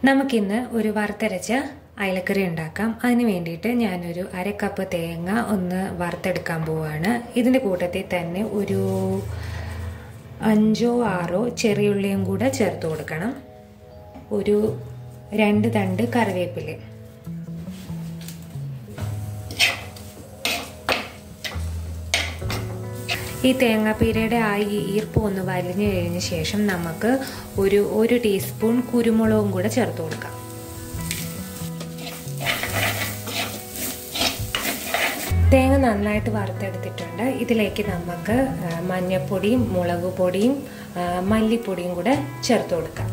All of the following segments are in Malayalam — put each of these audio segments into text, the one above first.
നമുക്കിന്ന് ഒരു വറുത്തരച്ച അയലക്കറി ഉണ്ടാക്കാം അതിന് വേണ്ടിയിട്ട് ഞാനൊരു അര കപ്പ് തേങ്ങ ഒന്ന് വറുത്തെടുക്കാൻ പോവാണ് ഇതിൻ്റെ കൂട്ടത്തിൽ തന്നെ ഒരു അഞ്ചോ ആറോ ചെറിയുള്ളിയും കൂടെ ചേർത്ത് കൊടുക്കണം ഒരു രണ്ട് തണ്ട് കറിവേപ്പില ഈ തേങ്ങാപ്പീരയുടെ ആ ഈ ഈർപ്പം ഒന്ന് വലിഞ്ഞു കഴിഞ്ഞ ശേഷം നമുക്ക് ഒരു ഒരു ടീസ്പൂൺ കുരുമുളകും കൂടെ ചേർത്ത് കൊടുക്കാം തേങ്ങ നന്നായിട്ട് വറുത്തെടുത്തിട്ടുണ്ട് ഇതിലേക്ക് നമുക്ക് മഞ്ഞൾപ്പൊടിയും മുളക് പൊടിയും മല്ലിപ്പൊടിയും കൂടെ ചേർത്ത് കൊടുക്കാം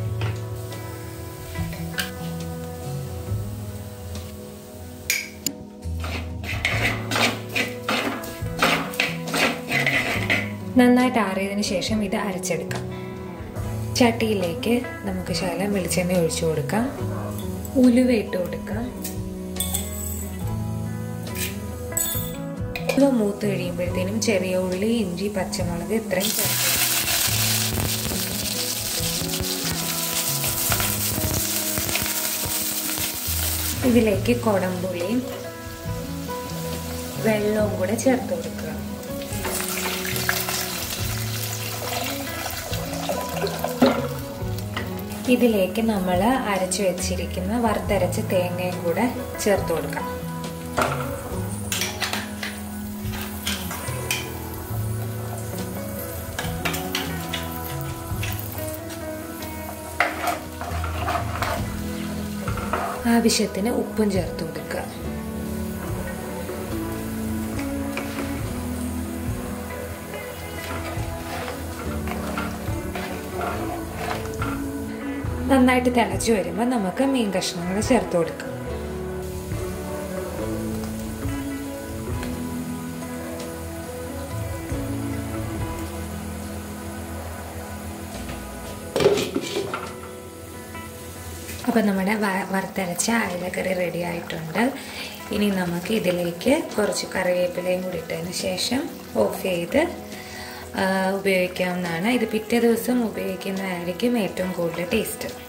നന്നായിട്ട് ആറിയതിന് ശേഷം ഇത് അരച്ചെടുക്കാം ചട്ടിയിലേക്ക് നമുക്ക് ശകലം വെളിച്ചെണ്ണ ഒഴിച്ചു കൊടുക്കാം ഉലുവ ഇട്ട് കൊടുക്കാം ഉലുവ മൂത്ത് കഴിയുമ്പോഴത്തേനും ചെറിയ ഉള്ളി ഇഞ്ചി പച്ചമുളക് ഇത്രയും ചേർത്ത് ഇതിലേക്ക് കുടംപുളിയും വെള്ളവും കൂടെ ചേർത്ത് കൊടുക്കുക ഇതിലേക്ക് നമ്മൾ അരച്ചു വെച്ചിരിക്കുന്ന വറുത്തരച്ച തേങ്ങയും കൂടെ ചേർത്ത് കൊടുക്കാം ആവശ്യത്തിന് ഉപ്പും ചേർത്ത് കൊടുക്കുക നന്നായിട്ട് തിളച്ച് വരുമ്പോൾ നമുക്ക് മീൻ കഷ്ണങ്ങൾ ചേർത്ത് കൊടുക്കാം അപ്പം നമ്മുടെ വറുത്തരച്ച അയലക്കറി റെഡി ആയിട്ടുണ്ട് ഇനി നമുക്ക് ഇതിലേക്ക് കുറച്ച് കറിവേപ്പിലയും കൂടി ഇട്ടതിന് ശേഷം ഓഫ് ചെയ്ത് ഉപയോഗിക്കാവുന്നതാണ് ഇത് പിറ്റേ ദിവസം ഉപയോഗിക്കുന്നതായിരിക്കും ഏറ്റവും കൂടുതൽ ടേസ്റ്റ്